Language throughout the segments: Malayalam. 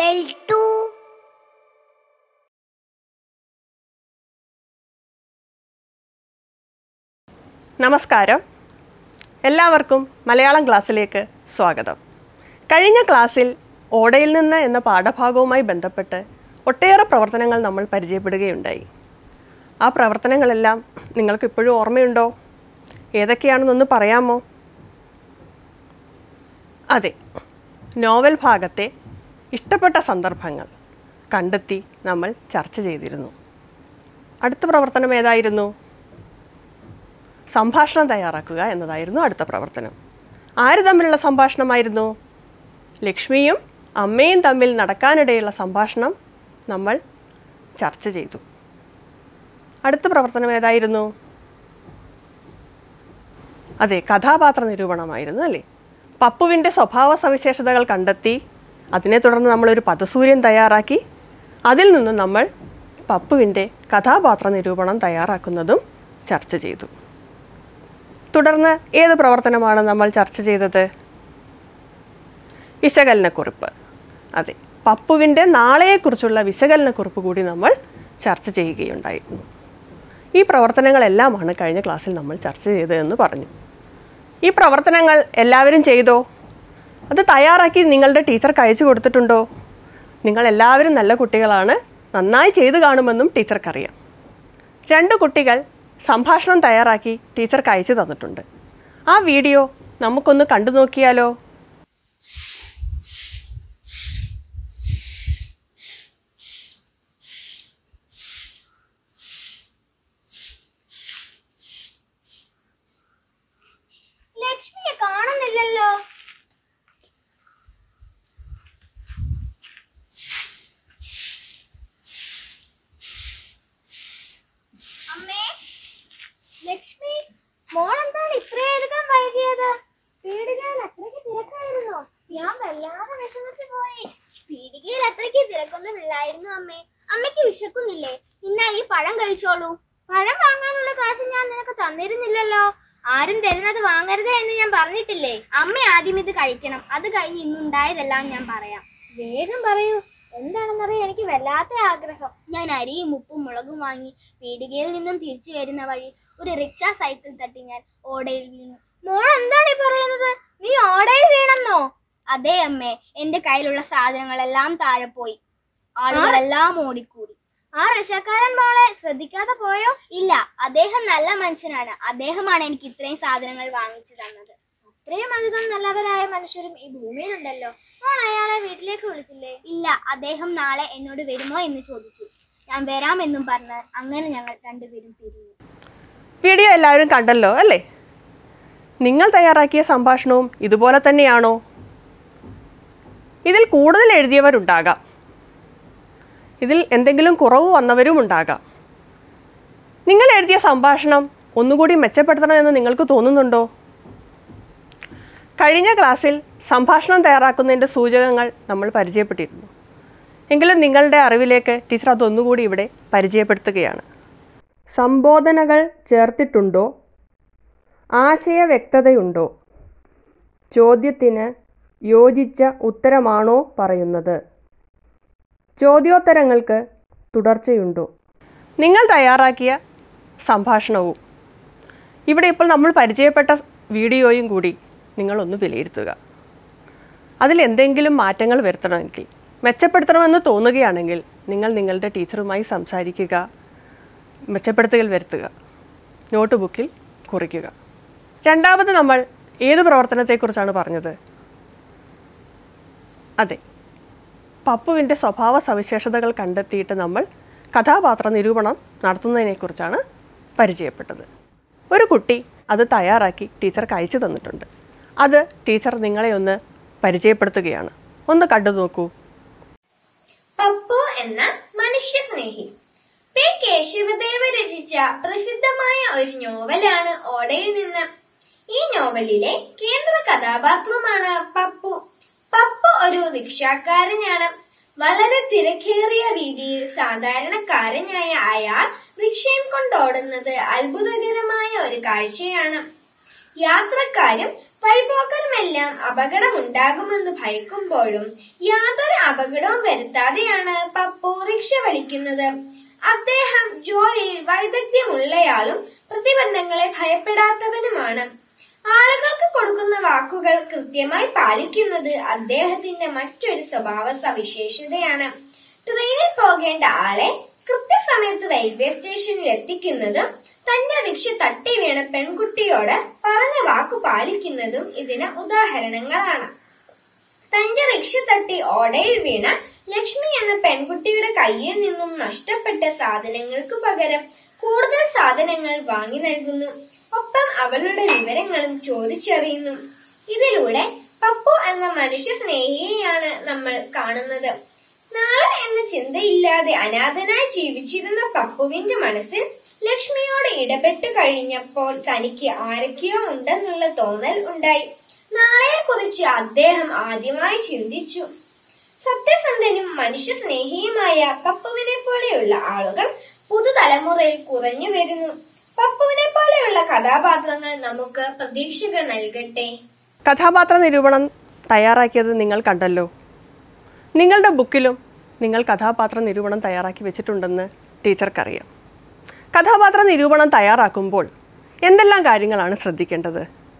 നോവൽ ടു നമസ്കാരം എല്ലാവർക്കും മലയാളം ക്ലാസ്സിലേക്ക് സ്വാഗതം കഴിഞ്ഞ ക്ലാസ്സിൽ ഓടയിൽ നിന്ന് എന്ന പാഠഭാഗവുമായി ബന്ധപ്പെട്ട് ഒട്ടേറെ പ്രവർത്തനങ്ങൾ നമ്മൾ പരിചയപ്പെടുകയുണ്ടായി ആ പ്രവർത്തനങ്ങളെല്ലാം നിങ്ങൾക്ക് ഇപ്പോഴും ഓർമ്മയുണ്ടോ ഏതൊക്കെയാണെന്നൊന്ന് പറയാമോ അതെ നോവൽ ഭാഗത്തെ ഇഷ്ടപ്പെട്ട സന്ദർഭങ്ങൾ കണ്ടെത്തി നമ്മൾ ചർച്ച ചെയ്തിരുന്നു അടുത്ത പ്രവർത്തനം ഏതായിരുന്നു സംഭാഷണം തയ്യാറാക്കുക എന്നതായിരുന്നു അടുത്ത പ്രവർത്തനം ആര് തമ്മിലുള്ള സംഭാഷണമായിരുന്നു ലക്ഷ്മിയും അമ്മയും തമ്മിൽ നടക്കാനിടയുള്ള സംഭാഷണം നമ്മൾ ചർച്ച ചെയ്തു അടുത്ത പ്രവർത്തനം ഏതായിരുന്നു അതെ കഥാപാത്ര നിരൂപണമായിരുന്നു അല്ലേ പപ്പുവിൻ്റെ സ്വഭാവ സവിശേഷതകൾ കണ്ടെത്തി അതിനെ തുടർന്ന് നമ്മളൊരു പദസൂര്യൻ തയ്യാറാക്കി അതിൽ നിന്നും നമ്മൾ പപ്പുവിൻ്റെ കഥാപാത്ര നിരൂപണം തയ്യാറാക്കുന്നതും ചർച്ച ചെയ്തു തുടർന്ന് ഏത് പ്രവർത്തനമാണ് നമ്മൾ ചർച്ച ചെയ്തത് വിശകലനക്കുറിപ്പ് അതെ പപ്പുവിൻ്റെ നാളെയെക്കുറിച്ചുള്ള വിശകലനക്കുറിപ്പ് കൂടി നമ്മൾ ചർച്ച ചെയ്യുകയുണ്ടായിരുന്നു ഈ പ്രവർത്തനങ്ങളെല്ലാമാണ് കഴിഞ്ഞ ക്ലാസ്സിൽ നമ്മൾ ചർച്ച ചെയ്തതെന്ന് പറഞ്ഞു ഈ പ്രവർത്തനങ്ങൾ എല്ലാവരും ചെയ്തോ അത് തയ്യാറാക്കി നിങ്ങളുടെ ടീച്ചർക്ക് അയച്ചു കൊടുത്തിട്ടുണ്ടോ നിങ്ങൾ എല്ലാവരും നല്ല കുട്ടികളാണ് നന്നായി ചെയ്തു കാണുമെന്നും ടീച്ചർക്കറിയാം രണ്ട് കുട്ടികൾ സംഭാഷണം തയ്യാറാക്കി ടീച്ചർക്ക് അയച്ചു തന്നിട്ടുണ്ട് ആ വീഡിയോ നമുക്കൊന്ന് കണ്ടു നോക്കിയാലോ ലക്ഷ്മിയെ കാണുന്നില്ലല്ലോ അമ്മേ ലക്ഷ്മി മോളെന്താണ് ഇത്രയധികം വൈകിയത് പീടികയിൽ അത്രയ്ക്ക് തിരക്കായിരുന്നോ ഞാൻ വല്ലാതെ വിഷമിച്ചു പോയി പീടികയിൽ അത്രയ്ക്ക് തിരക്കൊന്നുമില്ലായിരുന്നു അമ്മേ അമ്മയ്ക്ക് വിശക്കുന്നില്ലേ ഇന്നാ ഈ പഴം കഴിച്ചോളൂ പഴം വാങ്ങാനുള്ള കാശ് ഞാൻ നിനക്ക് തന്നിരുന്നില്ലല്ലോ ആരും തരുന്നത് വാങ്ങരുത് എന്ന് ഞാൻ പറഞ്ഞിട്ടില്ലേ അമ്മ ആദ്യം ഇത് കഴിക്കണം അത് കഴിഞ്ഞ് ഇന്നുണ്ടായതെല്ലാം ഞാൻ പറയാം വേഗം പറയൂ എന്താണെന്നറിയാൻ എനിക്ക് വല്ലാത്ത ആഗ്രഹം ഞാൻ അരിയും ഉപ്പും മുളകും വാങ്ങി പീടികയിൽ നിന്നും തിരിച്ചു വരുന്ന വഴി ഒരു റിക്ഷ സൈക്കിൾ തട്ടി ഞാൻ ഓടയിൽ വീണു മോൾ എന്താണ് ഈ പറയുന്നത് നീ ഓടയിൽ വീണെന്നോ അതെ അമ്മേ എന്റെ കയ്യിലുള്ള സാധനങ്ങളെല്ലാം താഴെ പോയി ആളുകളെല്ലാം ഓടിക്കൂടി ആ റിക്ഷക്കാരൻ മോളെ ശ്രദ്ധിക്കാതെ പോയോ ഇല്ല അദ്ദേഹം നല്ല മനുഷ്യനാണ് അദ്ദേഹമാണ് എനിക്ക് ഇത്രയും സാധനങ്ങൾ വാങ്ങിച്ചു തന്നത് അത്രയും അധികം നല്ലവരായ മനുഷ്യരും ഈ ഭൂമിയിലുണ്ടല്ലോ മോൾ അയാളെ വീട്ടിലേക്ക് വിളിച്ചില്ലേ ഇല്ല അദ്ദേഹം നാളെ എന്നോട് വരുമോ എന്ന് ചോദിച്ചു ഞാൻ വരാമെന്നും പറഞ്ഞ് അങ്ങനെ ഞങ്ങൾ രണ്ടുപേരും പിരിഞ്ഞു വീഡിയോ എല്ലാവരും കണ്ടല്ലോ അല്ലേ നിങ്ങൾ തയ്യാറാക്കിയ സംഭാഷണവും ഇതുപോലെ തന്നെയാണോ ഇതിൽ കൂടുതൽ എഴുതിയവരുണ്ടാകാം ഇതിൽ എന്തെങ്കിലും കുറവ് വന്നവരും ഉണ്ടാകാം നിങ്ങൾ എഴുതിയ സംഭാഷണം ഒന്നുകൂടി മെച്ചപ്പെടുത്തണമെന്ന് നിങ്ങൾക്ക് തോന്നുന്നുണ്ടോ കഴിഞ്ഞ ക്ലാസ്സിൽ സംഭാഷണം തയ്യാറാക്കുന്നതിൻ്റെ സൂചകങ്ങൾ നമ്മൾ പരിചയപ്പെട്ടിരുന്നു എങ്കിലും നിങ്ങളുടെ അറിവിലേക്ക് ടീച്ചർ അതൊന്നുകൂടി ഇവിടെ പരിചയപ്പെടുത്തുകയാണ് സംബോധനകൾ ചേർത്തിട്ടുണ്ടോ ആശയ വ്യക്തതയുണ്ടോ ചോദ്യത്തിന് യോജിച്ച ഉത്തരമാണോ പറയുന്നത് ചോദ്യോത്തരങ്ങൾക്ക് തുടർച്ചയുണ്ടോ നിങ്ങൾ തയ്യാറാക്കിയ സംഭാഷണവും ഇവിടെ ഇപ്പോൾ നമ്മൾ പരിചയപ്പെട്ട വീഡിയോയും കൂടി നിങ്ങളൊന്ന് വിലയിരുത്തുക അതിൽ എന്തെങ്കിലും മാറ്റങ്ങൾ വരുത്തണമെങ്കിൽ മെച്ചപ്പെടുത്തണമെന്ന് തോന്നുകയാണെങ്കിൽ നിങ്ങൾ നിങ്ങളുടെ ടീച്ചറുമായി സംസാരിക്കുക മെച്ചപ്പെടുത്തുകൾ വരുത്തുക നോട്ട് ബുക്കിൽ കുറിക്കുക രണ്ടാമത് നമ്മൾ ഏത് പ്രവർത്തനത്തെക്കുറിച്ചാണ് പറഞ്ഞത് അതെ പപ്പുവിൻ്റെ സ്വഭാവ സവിശേഷതകൾ കണ്ടെത്തിയിട്ട് നമ്മൾ കഥാപാത്ര നിരൂപണം നടത്തുന്നതിനെക്കുറിച്ചാണ് പരിചയപ്പെട്ടത് ഒരു കുട്ടി അത് തയ്യാറാക്കി ടീച്ചർക്ക് അയച്ചു തന്നിട്ടുണ്ട് അത് ടീച്ചർ നിങ്ങളെ ഒന്ന് പരിചയപ്പെടുത്തുകയാണ് ഒന്ന് കണ്ടു നോക്കൂ പപ്പു എന്ന മനുഷ്യ സ്നേഹി പി കേശവദേവ രചിച്ച പ്രസിദ്ധമായ ഒരു നോവലാണ് ഓടയിൽ നിന്ന് ഈ നോവലിലെ കേന്ദ്ര കഥാപാത്രമാണ് പപ്പു പപ്പു ഒരു റിക്ഷാക്കാരനാണ് വളരെ തിരക്കേറിയ വീതിയിൽ സാധാരണക്കാരനായ അയാൾ റിക്ഷയും കൊണ്ടോടുന്നത് അത്ഭുതകരമായ ഒരു കാഴ്ചയാണ് യാത്രക്കാരും വഴിപോക്കനുമെല്ലാം അപകടമുണ്ടാകുമെന്ന് ഭയക്കുമ്പോഴും യാതൊരു അപകടവും വരുത്താതെയാണ് പപ്പു റിക്ഷ വലിക്കുന്നത് അദ്ദേഹം ജോലിയിൽ വൈദഗ്ധ്യമുള്ളയാളും പ്രതിബന്ധങ്ങളെ ഭയപ്പെടാത്തവനുമാണ് ആളുകൾക്ക് കൊടുക്കുന്ന വാക്കുകൾ കൃത്യമായി പാലിക്കുന്നത് അദ്ദേഹത്തിന്റെ മറ്റൊരു സ്വഭാവ സവിശേഷതയാണ് ട്രെയിനിൽ പോകേണ്ട ആളെ കൃത്യസമയത്ത് റെയിൽവേ സ്റ്റേഷനിൽ എത്തിക്കുന്നതും തന്റെ റിക്ഷ തട്ടി വീണ പെൺകുട്ടിയോട് പറഞ്ഞ വാക്കു പാലിക്കുന്നതും ഇതിന് ഉദാഹരണങ്ങളാണ് തന്റെ റിക്ഷ തട്ടി ഓടയിൽ വീണ ലക്ഷ്മി എന്ന പെൺകുട്ടിയുടെ കയ്യിൽ നിന്നും നഷ്ടപ്പെട്ട സാധനങ്ങൾക്ക് പകരം കൂടുതൽ സാധനങ്ങൾ വാങ്ങി നൽകുന്നു ഒപ്പം അവളുടെ വിവരങ്ങളും ചോദിച്ചറിയുന്നു ഇതിലൂടെ പപ്പു എന്ന മനുഷ്യ സ്നേഹിയെയാണ് നമ്മൾ കാണുന്നത് നാളെ എന്ന ചിന്തയില്ലാതെ അനാഥനായി ജീവിച്ചിരുന്ന പപ്പുവിന്റെ മനസ്സിൽ ലക്ഷ്മിയോട് ഇടപെട്ട് കഴിഞ്ഞപ്പോൾ തനിക്ക് ആരൊക്കെയോ ഉണ്ടെന്നുള്ള തോന്നൽ ഉണ്ടായി നാളെയെ കുറിച്ച് അദ്ദേഹം ആദ്യമായി ചിന്തിച്ചു സത്യസന്ധനും മനുഷ്യ സ്നേഹിയുമായ പപ്പുവിനെ പോലെയുള്ള ആളുകൾ പുതുതലമുറയിൽ കുറഞ്ഞു വരുന്നു പപ്പുവിനെ പോലെയുള്ള കഥാപാത്രങ്ങൾ നമുക്ക് പ്രതീക്ഷകൾ നൽകട്ടെ കഥാപാത്ര നിരൂപണം തയ്യാറാക്കിയത് നിങ്ങൾ കണ്ടല്ലോ നിങ്ങളുടെ ബുക്കിലും നിങ്ങൾ കഥാപാത്ര നിരൂപണം തയ്യാറാക്കി വെച്ചിട്ടുണ്ടെന്ന് ടീച്ചർക്കറിയാം കഥാപാത്ര നിരൂപണം തയ്യാറാക്കുമ്പോൾ എന്തെല്ലാം കാര്യങ്ങളാണ് ശ്രദ്ധിക്കേണ്ടത്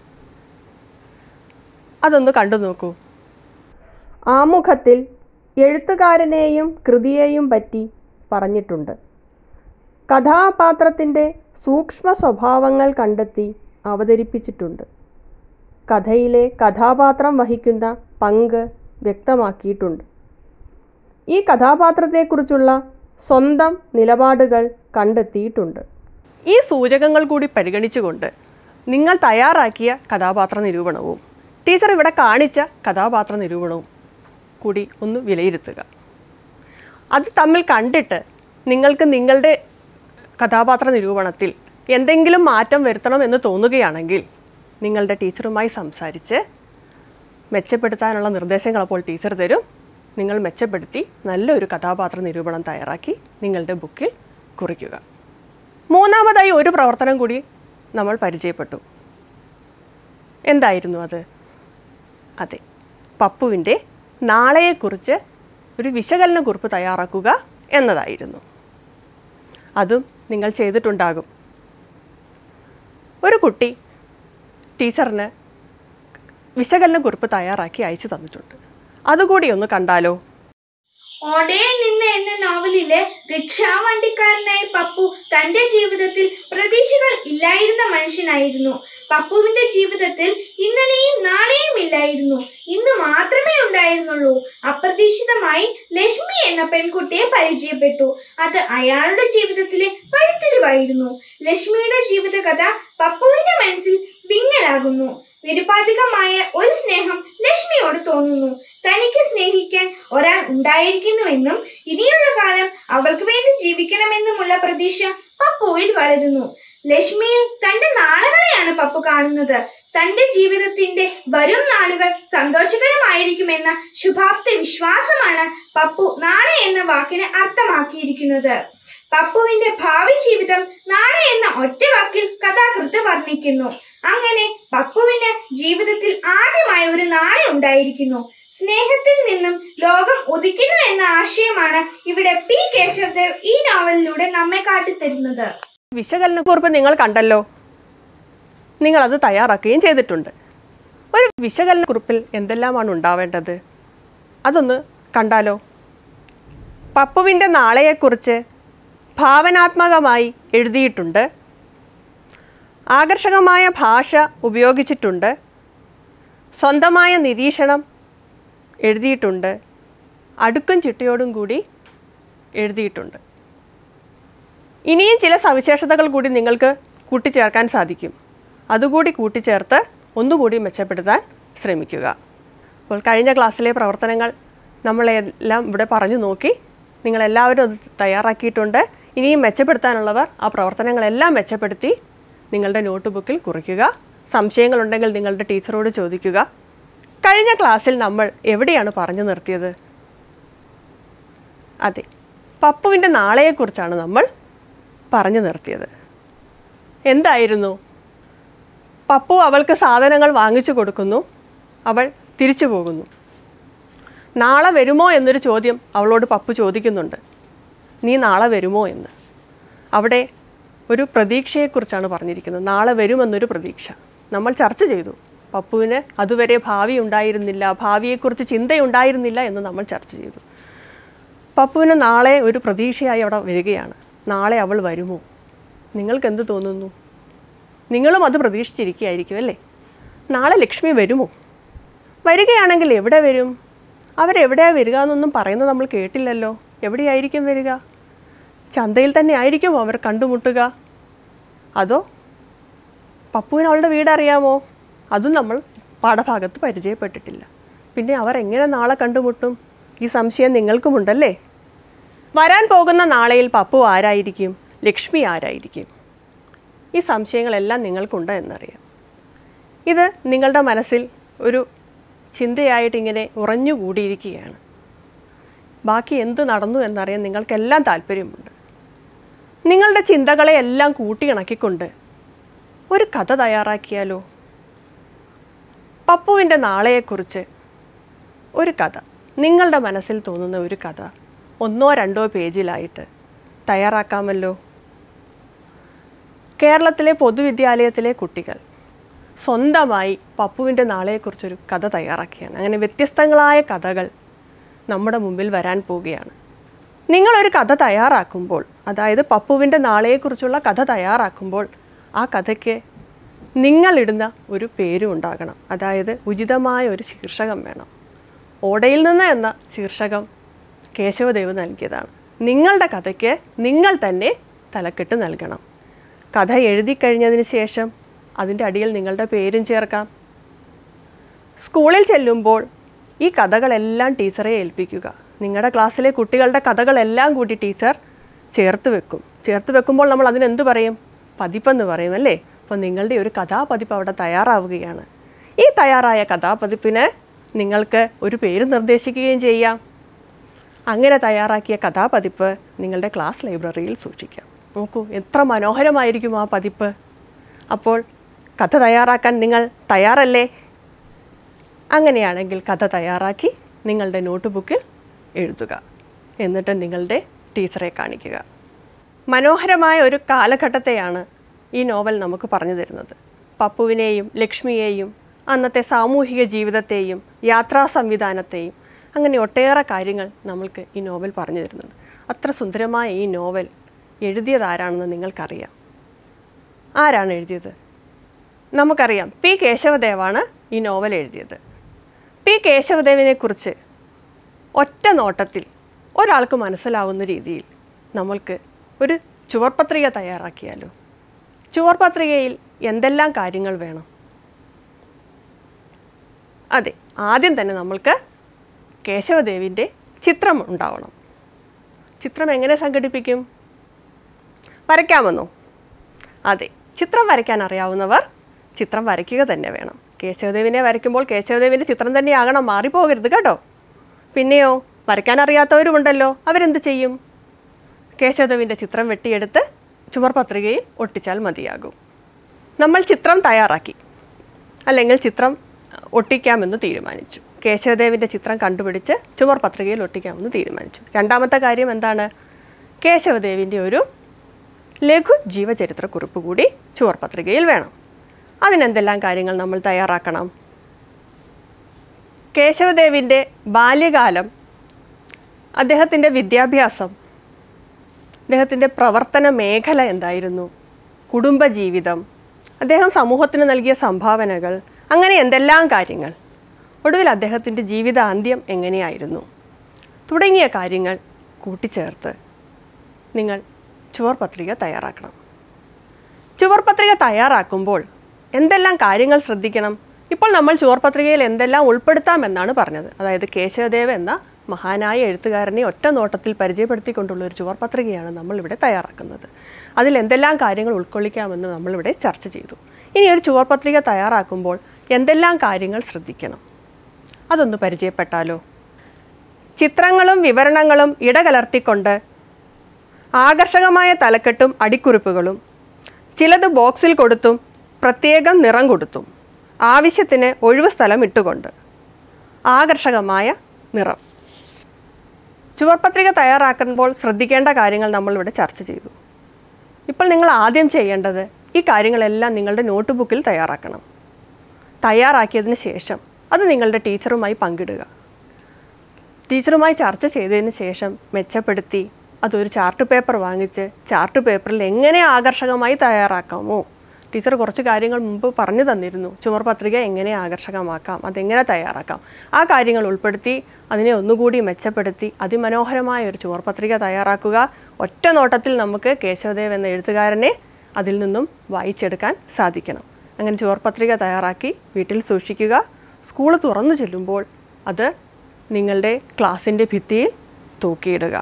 അതൊന്ന് കണ്ടു നോക്കൂ ആമുഖത്തിൽ എഴുത്തുകാരനെയും കൃതിയെയും പറ്റി പറഞ്ഞിട്ടുണ്ട് കഥാപാത്രത്തിൻ്റെ സൂക്ഷ്മ സ്വഭാവങ്ങൾ കണ്ടെത്തി അവതരിപ്പിച്ചിട്ടുണ്ട് കഥയിലെ കഥാപാത്രം വഹിക്കുന്ന പങ്ക് വ്യക്തമാക്കിയിട്ടുണ്ട് ഈ കഥാപാത്രത്തെക്കുറിച്ചുള്ള സ്വന്തം നിലപാടുകൾ കണ്ടെത്തിയിട്ടുണ്ട് ഈ സൂചകങ്ങൾ കൂടി പരിഗണിച്ചുകൊണ്ട് നിങ്ങൾ തയ്യാറാക്കിയ കഥാപാത്ര നിരൂപണവും ടീച്ചർ ഇവിടെ കാണിച്ച കഥാപാത്ര നിരൂപണവും കൂടി ഒന്ന് വിലയിരുത്തുക അത് തമ്മിൽ കണ്ടിട്ട് നിങ്ങൾക്ക് നിങ്ങളുടെ കഥാപാത്ര നിരൂപണത്തിൽ എന്തെങ്കിലും മാറ്റം വരുത്തണം എന്ന് തോന്നുകയാണെങ്കിൽ നിങ്ങളുടെ ടീച്ചറുമായി സംസാരിച്ച് മെച്ചപ്പെടുത്താനുള്ള നിർദ്ദേശങ്ങൾ അപ്പോൾ ടീച്ചർ തരും നിങ്ങൾ മെച്ചപ്പെടുത്തി നല്ലൊരു കഥാപാത്ര നിരൂപണം തയ്യാറാക്കി നിങ്ങളുടെ ബുക്കിൽ കുറിക്കുക മൂന്നാമതായി ഒരു പ്രവർത്തനം കൂടി നമ്മൾ പരിചയപ്പെട്ടു എന്തായിരുന്നു അത് അതെ പപ്പുവിൻ്റെ നാളെയെക്കുറിച്ച് ഒരു വിശകലന കുറിപ്പ് തയ്യാറാക്കുക എന്നതായിരുന്നു അതും നിങ്ങൾ ചെയ്തിട്ടുണ്ടാകും ഒരു കുട്ടി ടീച്ചറിന് വിശകലന കുറിപ്പ് തയ്യാറാക്കി അയച്ചു തന്നിട്ടുണ്ട് അതുകൂടി ഒന്ന് കണ്ടാലോ ഓടയിൽ നിന്ന് എന്ന നോവലിലെ റിക്ഷാവണ്ടിക്കാരനായ പപ്പു തന്റെ ജീവിതത്തിൽ പ്രതീക്ഷകൾ ഇല്ലായിരുന്ന മനുഷ്യനായിരുന്നു പപ്പുവിന്റെ ജീവിതത്തിൽ ഇന്നലെയും നാളെയും ഇല്ലായിരുന്നു ഇന്ന് മാത്രമേ ഉണ്ടായിരുന്നുള്ളൂ അപ്രതീക്ഷിതമായി ലക്ഷ്മി എന്ന പെൺകുട്ടിയെ പരിചയപ്പെട്ടു അത് അയാളുടെ ജീവിതത്തിലെ വഴിത്തിരിവായിരുന്നു ലക്ഷ്മിയുടെ ജീവിതകഥ പപ്പുവിന്റെ മനസ്സിൽ വിങ്ങലാകുന്നു നിരുപാധികമായ ഒരു സ്നേഹം ലക്ഷ്മിയോട് തോന്നുന്നു തനിക്ക് സ്നേഹിക്കാൻ ഒരാൾ ഉണ്ടായിരിക്കുന്നുവെന്നും ഇനിയുള്ള കാലം അവൾക്ക് വേണ്ടി ജീവിക്കണമെന്നുമുള്ള പ്രതീക്ഷ പപ്പുവിൽ വളരുന്നു ലക്ഷ്മിയിൽ തന്റെ നാളുകളെയാണ് പപ്പു കാണുന്നത് തന്റെ ജീവിതത്തിന്റെ വരും നാളുകൾ സന്തോഷകരമായിരിക്കുമെന്ന ശുഭാപ്തി വിശ്വാസമാണ് പപ്പു നാളെ എന്ന വാക്കിന് അർത്ഥമാക്കിയിരിക്കുന്നത് പപ്പുവിന്റെ ഭാവി ജീവിതം നാളെ എന്ന ഒറ്റ വാക്കിൽ കഥാകൃത്ത് വർണ്ണിക്കുന്നു അങ്ങനെ പപ്പുവിന് ജീവിതത്തിൽ ആദ്യമായി ഒരു നാളെ ഉണ്ടായിരിക്കുന്നു സ്നേഹത്തിൽ നിന്നും ലോകം ഉദിക്കുന്നു എന്ന ആശയമാണ് ഇവിടെ പി കേശവദേവ് ഈ നോവലിലൂടെ നമ്മെ കാട്ടിത്തരുന്നത് വിശകലന കുറിപ്പ് നിങ്ങൾ കണ്ടല്ലോ നിങ്ങളത് തയ്യാറാക്കുകയും ചെയ്തിട്ടുണ്ട് ഒരു വിശകലന കുറിപ്പിൽ എന്തെല്ലാമാണ് ഉണ്ടാവേണ്ടത് അതൊന്ന് കണ്ടാലോ പപ്പുവിൻ്റെ നാളെയെക്കുറിച്ച് ഭാവനാത്മകമായി എഴുതിയിട്ടുണ്ട് ആകർഷകമായ ഭാഷ ഉപയോഗിച്ചിട്ടുണ്ട് സ്വന്തമായ നിരീക്ഷണം എഴുതിയിട്ടുണ്ട് അടുക്കും ചിട്ടയോടും കൂടി എഴുതിയിട്ടുണ്ട് ഇനിയും ചില സവിശേഷതകൾ കൂടി നിങ്ങൾക്ക് കൂട്ടിച്ചേർക്കാൻ സാധിക്കും അതുകൂടി കൂട്ടിച്ചേർത്ത് ഒന്നുകൂടി മെച്ചപ്പെടുത്താൻ ശ്രമിക്കുക അപ്പോൾ കഴിഞ്ഞ ക്ലാസ്സിലെ പ്രവർത്തനങ്ങൾ നമ്മളെല്ലാം ഇവിടെ പറഞ്ഞു നോക്കി നിങ്ങളെല്ലാവരും അത് തയ്യാറാക്കിയിട്ടുണ്ട് ഇനിയും മെച്ചപ്പെടുത്താനുള്ളവർ ആ പ്രവർത്തനങ്ങളെല്ലാം മെച്ചപ്പെടുത്തി നിങ്ങളുടെ നോട്ട് ബുക്കിൽ കുറിക്കുക സംശയങ്ങളുണ്ടെങ്കിൽ നിങ്ങളുടെ ടീച്ചറോട് ചോദിക്കുക കഴിഞ്ഞ ക്ലാസ്സിൽ നമ്മൾ എവിടെയാണ് പറഞ്ഞു നിർത്തിയത് അതെ പപ്പുവിൻ്റെ നാളെയെക്കുറിച്ചാണ് നമ്മൾ പറഞ്ഞു നിർത്തിയത് എന്തായിരുന്നു പപ്പു അവൾക്ക് സാധനങ്ങൾ വാങ്ങിച്ചു കൊടുക്കുന്നു അവൾ തിരിച്ചു പോകുന്നു നാളെ വരുമോ എന്നൊരു ചോദ്യം അവളോട് പപ്പു ചോദിക്കുന്നുണ്ട് നീ നാളെ വരുമോ എന്ന് അവിടെ ഒരു പ്രതീക്ഷയെക്കുറിച്ചാണ് പറഞ്ഞിരിക്കുന്നത് നാളെ വരുമെന്നൊരു പ്രതീക്ഷ നമ്മൾ ചർച്ച ചെയ്തു പപ്പുവിന് അതുവരെ ഭാവി ഉണ്ടായിരുന്നില്ല ഭാവിയെക്കുറിച്ച് ചിന്തയുണ്ടായിരുന്നില്ല എന്ന് നമ്മൾ ചർച്ച ചെയ്തു പപ്പുവിന് നാളെ ഒരു പ്രതീക്ഷയായി അവിടെ വരികയാണ് നാളെ അവൾ വരുമോ നിങ്ങൾക്ക് എന്ത് തോന്നുന്നു നിങ്ങളും അത് പ്രതീക്ഷിച്ചിരിക്കുകയായിരിക്കും അല്ലേ നാളെ ലക്ഷ്മി വരുമോ വരികയാണെങ്കിൽ എവിടെ വരും അവരെവിടെയാണ് വരിക എന്നൊന്നും പറയുന്നത് നമ്മൾ കേട്ടില്ലല്ലോ എവിടെയായിരിക്കും വരിക ചന്തയിൽ തന്നെ ആയിരിക്കും അവർ കണ്ടുമുട്ടുക അതോ പപ്പുവിന് അവളുടെ വീട് അറിയാമോ അതും നമ്മൾ പാഠഭാഗത്ത് പരിചയപ്പെട്ടിട്ടില്ല പിന്നെ അവർ എങ്ങനെ നാളെ കണ്ടുമുട്ടും ഈ സംശയം നിങ്ങൾക്കുമുണ്ടല്ലേ വരാൻ പോകുന്ന നാളെയിൽ പപ്പു ആരായിരിക്കും ലക്ഷ്മി ആരായിരിക്കും ഈ സംശയങ്ങളെല്ലാം നിങ്ങൾക്കുണ്ട് എന്നറിയാം ഇത് നിങ്ങളുടെ മനസ്സിൽ ഒരു ചിന്തയായിട്ട് ഇങ്ങനെ ഉറഞ്ഞുകൂടിയിരിക്കുകയാണ് ബാക്കി എന്ത് നടന്നു എന്നറിയാൻ നിങ്ങൾക്കെല്ലാം താല്പര്യമുണ്ട് നിങ്ങളുടെ ചിന്തകളെ എല്ലാം കൂട്ടിയിണക്കിക്കൊണ്ട് ഒരു കഥ തയ്യാറാക്കിയാലോ പപ്പുവിൻ്റെ നാളെയെക്കുറിച്ച് ഒരു കഥ നിങ്ങളുടെ മനസ്സിൽ തോന്നുന്ന ഒരു കഥ ഒന്നോ രണ്ടോ പേജിലായിട്ട് തയ്യാറാക്കാമല്ലോ കേരളത്തിലെ പൊതുവിദ്യാലയത്തിലെ കുട്ടികൾ സ്വന്തമായി പപ്പുവിൻ്റെ നാളെക്കുറിച്ചൊരു കഥ തയ്യാറാക്കിയാണ് അങ്ങനെ വ്യത്യസ്തങ്ങളായ കഥകൾ നമ്മുടെ മുമ്പിൽ വരാൻ പോവുകയാണ് നിങ്ങളൊരു കഥ തയ്യാറാക്കുമ്പോൾ അതായത് പപ്പുവിൻ്റെ നാളെയെക്കുറിച്ചുള്ള കഥ തയ്യാറാക്കുമ്പോൾ ആ കഥയ്ക്ക് നിങ്ങളിടുന്ന ഒരു പേരും ഉണ്ടാകണം അതായത് ഉചിതമായ ഒരു ശീർഷകം വേണം ഓടയിൽ നിന്ന് എന്ന ശീർഷകം കേശവദേവ് നൽകിയതാണ് നിങ്ങളുടെ കഥയ്ക്ക് നിങ്ങൾ തന്നെ തലക്കെട്ട് നൽകണം കഥ എഴുതി കഴിഞ്ഞതിന് ശേഷം അതിൻ്റെ അടിയിൽ നിങ്ങളുടെ പേരും ചേർക്കാം സ്കൂളിൽ ചെല്ലുമ്പോൾ ഈ കഥകളെല്ലാം ടീച്ചറെ ഏൽപ്പിക്കുക നിങ്ങളുടെ ക്ലാസ്സിലെ കുട്ടികളുടെ കഥകളെല്ലാം കൂടി ടീച്ചർ ചേർത്ത് വെക്കും ചേർത്ത് വെക്കുമ്പോൾ നമ്മൾ അതിനെന്ത് പറയും പതിപ്പെന്ന് പറയും അല്ലേ അപ്പോൾ നിങ്ങളുടെ ഒരു കഥാപതിപ്പ് അവിടെ തയ്യാറാവുകയാണ് ഈ തയ്യാറായ കഥാപതിപ്പിന് നിങ്ങൾക്ക് ഒരു പേര് നിർദ്ദേശിക്കുകയും ചെയ്യാം അങ്ങനെ തയ്യാറാക്കിയ കഥാപതിപ്പ് നിങ്ങളുടെ ക്ലാസ് ലൈബ്രറിയിൽ സൂക്ഷിക്കാം നോക്കൂ എത്ര മനോഹരമായിരിക്കും ആ പതിപ്പ് അപ്പോൾ കഥ തയ്യാറാക്കാൻ നിങ്ങൾ തയ്യാറല്ലേ അങ്ങനെയാണെങ്കിൽ കഥ തയ്യാറാക്കി നിങ്ങളുടെ നോട്ട് ബുക്കിൽ എഴുതുക എന്നിട്ട് നിങ്ങളുടെ ടീച്ചറെ കാണിക്കുക മനോഹരമായ ഒരു കാലഘട്ടത്തെയാണ് ഈ നോവൽ നമുക്ക് പറഞ്ഞു തരുന്നത് പപ്പുവിനെയും ലക്ഷ്മിയെയും അന്നത്തെ സാമൂഹിക ജീവിതത്തെയും യാത്രാ സംവിധാനത്തെയും അങ്ങനെ ഒട്ടേറെ കാര്യങ്ങൾ നമ്മൾക്ക് ഈ നോവൽ പറഞ്ഞു തരുന്നുണ്ട് അത്ര സുന്ദരമായ ഈ നോവൽ എഴുതിയത് ആരാണെന്ന് നിങ്ങൾക്കറിയാം ആരാണ് എഴുതിയത് നമുക്കറിയാം പി കേശവദേവാണ് ഈ നോവൽ എഴുതിയത് പി കേശവദേവിനെക്കുറിച്ച് ഒറ്റ നോട്ടത്തിൽ ഒരാൾക്ക് മനസ്സിലാവുന്ന രീതിയിൽ നമ്മൾക്ക് ഒരു ചുവർപത്രിക തയ്യാറാക്കിയാലോ ചുവർപത്രികയിൽ എന്തെല്ലാം കാര്യങ്ങൾ വേണം അതെ ആദ്യം തന്നെ നമ്മൾക്ക് കേശവദേവിൻ്റെ ചിത്രം ഉണ്ടാവണം ചിത്രം എങ്ങനെ സംഘടിപ്പിക്കും വരയ്ക്കാമെന്നോ അതെ ചിത്രം വരയ്ക്കാൻ അറിയാവുന്നവർ ചിത്രം വരയ്ക്കുക തന്നെ വേണം കേശവദേവിനെ വരയ്ക്കുമ്പോൾ കേശവദേവിൻ്റെ ചിത്രം തന്നെയാകണം മാറിപ്പോകരുത് കേട്ടോ പിന്നെയോ വരയ്ക്കാൻ അറിയാത്തവരുമുണ്ടല്ലോ അവരെന്ത് ചെയ്യും കേശവദേവിൻ്റെ ചിത്രം വെട്ടിയെടുത്ത് ചുമർപത്രികയിൽ ഒട്ടിച്ചാൽ മതിയാകും നമ്മൾ ചിത്രം തയ്യാറാക്കി അല്ലെങ്കിൽ ചിത്രം ഒട്ടിക്കാമെന്ന് തീരുമാനിച്ചു കേശവദേവിൻ്റെ ചിത്രം കണ്ടുപിടിച്ച് ചുമർ പത്രികയിൽ ഒട്ടിക്കാമെന്ന് തീരുമാനിച്ചു രണ്ടാമത്തെ കാര്യം എന്താണ് കേശവദേവിൻ്റെ ഒരു ലഘു ജീവചരിത്രക്കുറിപ്പ് കൂടി ചുവർ പത്രികയിൽ വേണം അതിനെന്തെല്ലാം കാര്യങ്ങൾ നമ്മൾ തയ്യാറാക്കണം കേശവദേവിൻ്റെ ബാല്യകാലം അദ്ദേഹത്തിൻ്റെ വിദ്യാഭ്യാസം അദ്ദേഹത്തിൻ്റെ പ്രവർത്തന മേഖല എന്തായിരുന്നു കുടുംബജീവിതം അദ്ദേഹം സമൂഹത്തിന് നൽകിയ സംഭാവനകൾ അങ്ങനെ എന്തെല്ലാം കാര്യങ്ങൾ ഒടുവിൽ അദ്ദേഹത്തിൻ്റെ ജീവിതാന്ത്യം എങ്ങനെയായിരുന്നു തുടങ്ങിയ കാര്യങ്ങൾ കൂട്ടിച്ചേർത്ത് നിങ്ങൾ ചുവർ പത്രിക തയ്യാറാക്കണം ചുവർ പത്രിക തയ്യാറാക്കുമ്പോൾ എന്തെല്ലാം കാര്യങ്ങൾ ശ്രദ്ധിക്കണം ഇപ്പോൾ നമ്മൾ ചുവർ പത്രികയിൽ എന്തെല്ലാം ഉൾപ്പെടുത്താമെന്നാണ് പറഞ്ഞത് അതായത് കേശവദേവ് എന്ന മഹാനായ എഴുത്തുകാരനെ ഒറ്റ നോട്ടത്തിൽ പരിചയപ്പെടുത്തിക്കൊണ്ടുള്ള ഒരു ചുവർ പത്രികയാണ് നമ്മളിവിടെ തയ്യാറാക്കുന്നത് അതിൽ എന്തെല്ലാം കാര്യങ്ങൾ ഉൾക്കൊള്ളിക്കാമെന്ന് നമ്മളിവിടെ ചർച്ച ചെയ്തു ഇനി ഒരു ചുവർ പത്രിക തയ്യാറാക്കുമ്പോൾ എന്തെല്ലാം കാര്യങ്ങൾ ശ്രദ്ധിക്കണം അതൊന്ന് പരിചയപ്പെട്ടാലോ ചിത്രങ്ങളും വിവരണങ്ങളും ഇടകലർത്തിക്കൊണ്ട് ആകർഷകമായ തലക്കെട്ടും അടിക്കുറിപ്പുകളും ചിലത് ബോക്സിൽ കൊടുത്തും പ്രത്യേകം നിറം കൊടുത്തും ആവശ്യത്തിന് ഒഴിവ് സ്ഥലം ഇട്ടുകൊണ്ട് ആകർഷകമായ നിറം ചുവർപത്രിക തയ്യാറാക്കുമ്പോൾ ശ്രദ്ധിക്കേണ്ട കാര്യങ്ങൾ നമ്മളിവിടെ ചർച്ച ചെയ്തു ഇപ്പോൾ നിങ്ങൾ ആദ്യം ചെയ്യേണ്ടത് ഈ കാര്യങ്ങളെല്ലാം നിങ്ങളുടെ നോട്ട് ബുക്കിൽ തയ്യാറാക്കണം തയ്യാറാക്കിയതിന് ശേഷം അത് നിങ്ങളുടെ ടീച്ചറുമായി പങ്കിടുക ടീച്ചറുമായി ചർച്ച ചെയ്തതിന് ശേഷം മെച്ചപ്പെടുത്തി അതൊരു ചാർട്ട് പേപ്പർ വാങ്ങിച്ച് ചാർട്ട് പേപ്പറിൽ എങ്ങനെ ആകർഷകമായി തയ്യാറാക്കാമോ ടീച്ചർ കുറച്ച് കാര്യങ്ങൾ മുമ്പ് പറഞ്ഞു തന്നിരുന്നു ചുമർ പത്രിക എങ്ങനെ ആകർഷകമാക്കാം അതെങ്ങനെ തയ്യാറാക്കാം ആ കാര്യങ്ങൾ ഉൾപ്പെടുത്തി അതിനെ ഒന്നുകൂടി മെച്ചപ്പെടുത്തി അതിമനോഹരമായ ഒരു ചുമർ പത്രിക തയ്യാറാക്കുക ഒറ്റ നോട്ടത്തിൽ നമുക്ക് കേശവദേവ് എന്ന എഴുത്തുകാരനെ അതിൽ നിന്നും വായിച്ചെടുക്കാൻ സാധിക്കണം അങ്ങനെ ചുവർ പത്രിക തയ്യാറാക്കി വീട്ടിൽ സൂക്ഷിക്കുക സ്കൂൾ തുറന്നു ചെല്ലുമ്പോൾ അത് നിങ്ങളുടെ ക്ലാസ്സിൻ്റെ ഭിത്തിയിൽ തൂക്കിയിടുക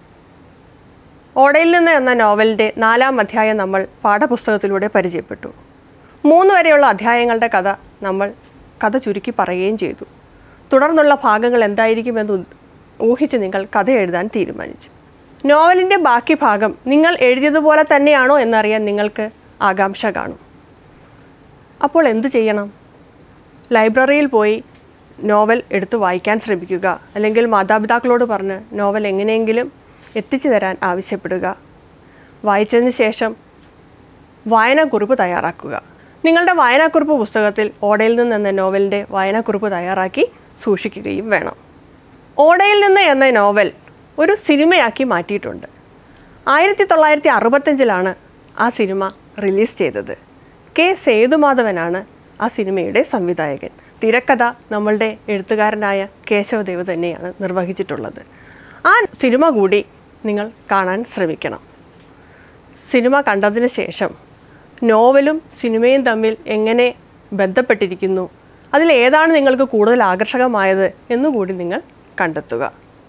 ഓടയിൽ നിന്ന് എന്ന നോവലിൻ്റെ നാലാം അധ്യായം നമ്മൾ പാഠപുസ്തകത്തിലൂടെ പരിചയപ്പെട്ടു മൂന്ന് വരെയുള്ള അധ്യായങ്ങളുടെ കഥ നമ്മൾ കഥ ചുരുക്കി പറയുകയും ചെയ്തു തുടർന്നുള്ള ഭാഗങ്ങൾ എന്തായിരിക്കുമെന്ന് ഉ- ഊഹിച്ച് നിങ്ങൾ കഥ എഴുതാൻ തീരുമാനിച്ചു നോവലിൻ്റെ ബാക്കി ഭാഗം നിങ്ങൾ എഴുതിയതുപോലെ തന്നെയാണോ എന്നറിയാൻ നിങ്ങൾക്ക് ആകാംക്ഷ കാണും അപ്പോൾ എന്തു ചെയ്യണം ലൈബ്രറിയിൽ പോയി നോവൽ എടുത്ത് വായിക്കാൻ ശ്രമിക്കുക അല്ലെങ്കിൽ മാതാപിതാക്കളോട് പറഞ്ഞ് നോവൽ എങ്ങനെയെങ്കിലും എത്തിച്ചു തരാൻ ആവശ്യപ്പെടുക വായിച്ചതിന് ശേഷം വായനാക്കുറിപ്പ് തയ്യാറാക്കുക നിങ്ങളുടെ വായനാക്കുറിപ്പ് പുസ്തകത്തിൽ ഓടയിൽ നിന്ന് എന്ന നോവലിൻ്റെ വായനാക്കുറിപ്പ് തയ്യാറാക്കി സൂക്ഷിക്കുകയും വേണം ഓടയിൽ നിന്ന് എന്ന നോവൽ ഒരു സിനിമയാക്കി മാറ്റിയിട്ടുണ്ട് ആയിരത്തി തൊള്ളായിരത്തി അറുപത്തഞ്ചിലാണ് ആ സിനിമ റിലീസ് ചെയ്തത് കെ സേതുമാധവനാണ് ആ സിനിമയുടെ സംവിധായകൻ തിരക്കഥ നമ്മളുടെ എഴുത്തുകാരനായ കേശവദേവ് തന്നെയാണ് നിർവഹിച്ചിട്ടുള്ളത് ആ സിനിമ കൂടി നിങ്ങൾ കാണാൻ ശ്രമിക്കണം സിനിമ കണ്ടതിന് ശേഷം നോവലും സിനിമയും തമ്മിൽ എങ്ങനെ ബന്ധപ്പെട്ടിരിക്കുന്നു അതിലേതാണ് നിങ്ങൾക്ക് കൂടുതൽ ആകർഷകമായത് എന്നുകൂടി നിങ്ങൾ കണ്ടെത്തുക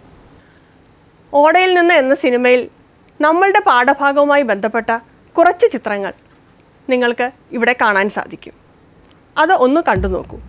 ഓടയിൽ നിന്ന് എന്ന സിനിമയിൽ നമ്മളുടെ പാഠഭാഗവുമായി ബന്ധപ്പെട്ട കുറച്ച് ചിത്രങ്ങൾ നിങ്ങൾക്ക് ഇവിടെ കാണാൻ സാധിക്കും അത് ഒന്ന് കണ്ടു നോക്കൂ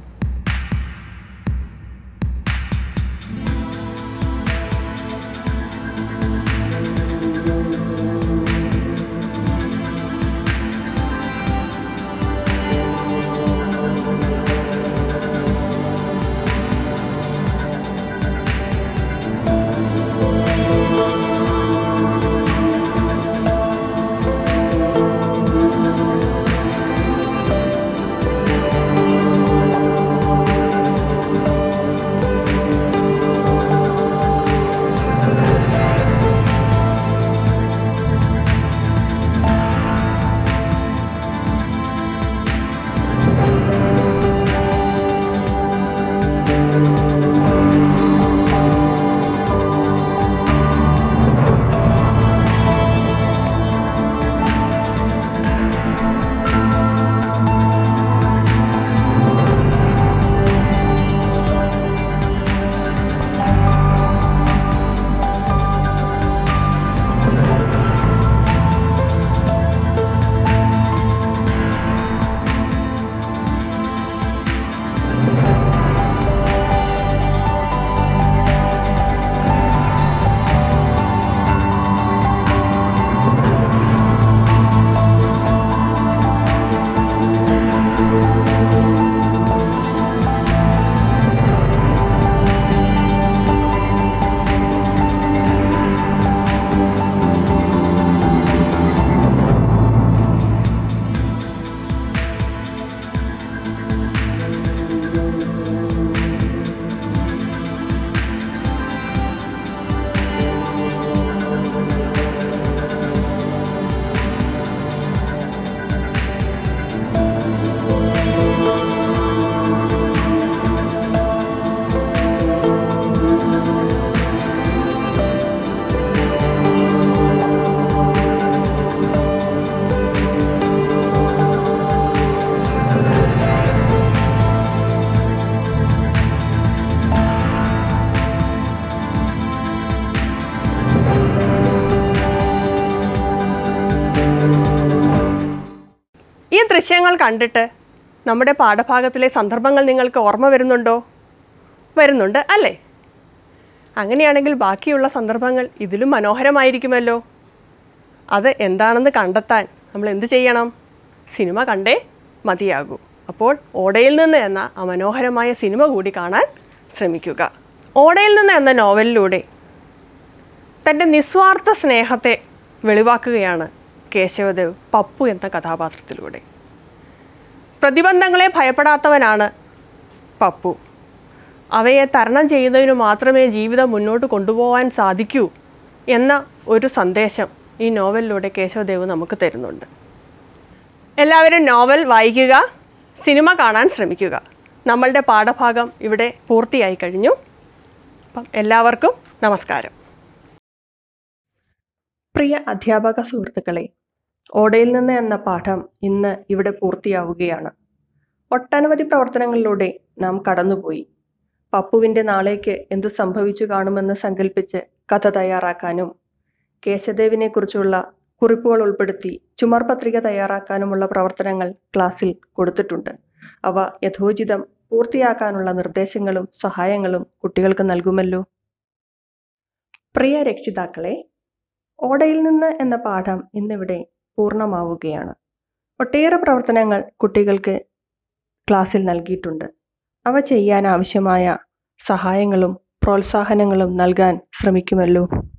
ഈ ദൃശ്യങ്ങൾ കണ്ടിട്ട് നമ്മുടെ പാഠഭാഗത്തിലെ സന്ദർഭങ്ങൾ നിങ്ങൾക്ക് ഓർമ്മ വരുന്നുണ്ടോ വരുന്നുണ്ട് അല്ലേ അങ്ങനെയാണെങ്കിൽ ബാക്കിയുള്ള സന്ദർഭങ്ങൾ ഇതിലും മനോഹരമായിരിക്കുമല്ലോ അത് എന്താണെന്ന് കണ്ടെത്താൻ നമ്മൾ എന്ത് ചെയ്യണം സിനിമ കണ്ടേ മതിയാകൂ അപ്പോൾ ഓടയിൽ നിന്ന് എന്ന ആ മനോഹരമായ സിനിമ കൂടി കാണാൻ ശ്രമിക്കുക ഓടയിൽ നിന്ന് എന്ന നോവലിലൂടെ തൻ്റെ നിസ്വാർത്ഥ സ്നേഹത്തെ വെളിവാക്കുകയാണ് കേശവദേവ് പപ്പു എന്ന കഥാപാത്രത്തിലൂടെ പ്രതിബന്ധങ്ങളെ ഭയപ്പെടാത്തവനാണ് പപ്പു അവയെ തരണം ചെയ്യുന്നതിനു മാത്രമേ ജീവിതം മുന്നോട്ട് കൊണ്ടുപോകാൻ സാധിക്കൂ എന്ന ഒരു സന്ദേശം ഈ നോവലിലൂടെ കേശവദേവ് നമുക്ക് തരുന്നുണ്ട് എല്ലാവരും നോവൽ വായിക്കുക സിനിമ കാണാൻ ശ്രമിക്കുക നമ്മളുടെ പാഠഭാഗം ഇവിടെ പൂർത്തിയായി കഴിഞ്ഞു അപ്പം എല്ലാവർക്കും നമസ്കാരം പ്രിയ അധ്യാപക സുഹൃത്തുക്കളെ ഓടയിൽ നിന്ന് എന്ന പാഠം ഇന്ന് ഇവിടെ പൂർത്തിയാവുകയാണ് ഒട്ടനവധി പ്രവർത്തനങ്ങളിലൂടെ നാം കടന്നുപോയി പപ്പുവിൻ്റെ നാളേക്ക് എന്തു സംഭവിച്ചു കാണുമെന്ന് സങ്കല്പിച്ച് കഥ തയ്യാറാക്കാനും കേശദേവിനെ കുറിച്ചുള്ള കുറിപ്പുകൾ ഉൾപ്പെടുത്തി ചുമർ പത്രിക തയ്യാറാക്കാനുമുള്ള പ്രവർത്തനങ്ങൾ ക്ലാസ്സിൽ കൊടുത്തിട്ടുണ്ട് അവ യഥോചിതം പൂർത്തിയാക്കാനുള്ള നിർദ്ദേശങ്ങളും സഹായങ്ങളും കുട്ടികൾക്ക് നൽകുമല്ലോ പ്രിയ രക്ഷിതാക്കളെ ഓടയിൽ നിന്ന് എന്ന പാഠം ഇന്നിവിടെ പൂർണ്ണമാവുകയാണ് ഒട്ടേറെ പ്രവർത്തനങ്ങൾ കുട്ടികൾക്ക് ക്ലാസ്സിൽ നൽകിയിട്ടുണ്ട് അവ ചെയ്യാൻ ആവശ്യമായ സഹായങ്ങളും പ്രോത്സാഹനങ്ങളും നൽകാൻ ശ്രമിക്കുമല്ലോ